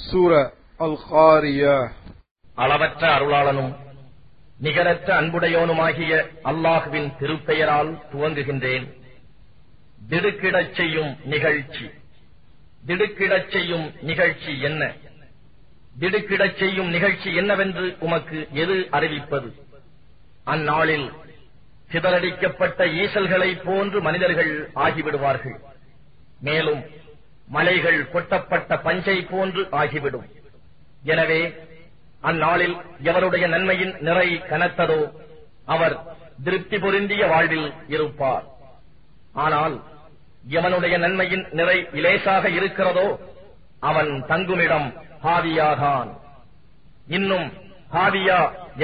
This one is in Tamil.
சூர அல் காரியா அளவற்ற அருளாளனும் நிகரற்ற அன்புடையோனுமாகிய அல்லாஹுவின் திருப்பெயரால் துவங்குகின்றேன் திடுக்கிடச் செய்யும் நிகழ்ச்சி திடுக்கிடச் செய்யும் நிகழ்ச்சி என்ன திடுக்கிடச் செய்யும் நிகழ்ச்சி என்னவென்று உமக்கு எது அறிவிப்பது அந்நாளில் சிதறடிக்கப்பட்ட ஈசல்களைப் போன்று மனிதர்கள் ஆகிவிடுவார்கள் மேலும் மலைகள் கொட்டப்பட்ட பஞ்சை போன்று ஆகிவிடும் எனவே அந்நாளில் எவருடைய நன்மையின் நிறை கனத்ததோ அவர் திருப்தி பொருந்திய வாழ்வில் இருப்பார் ஆனால் எவனுடைய நன்மையின் நிறை இலேசாக இருக்கிறதோ அவன் தங்குமிடம் ஹாவியாகான் இன்னும் ஹாவியா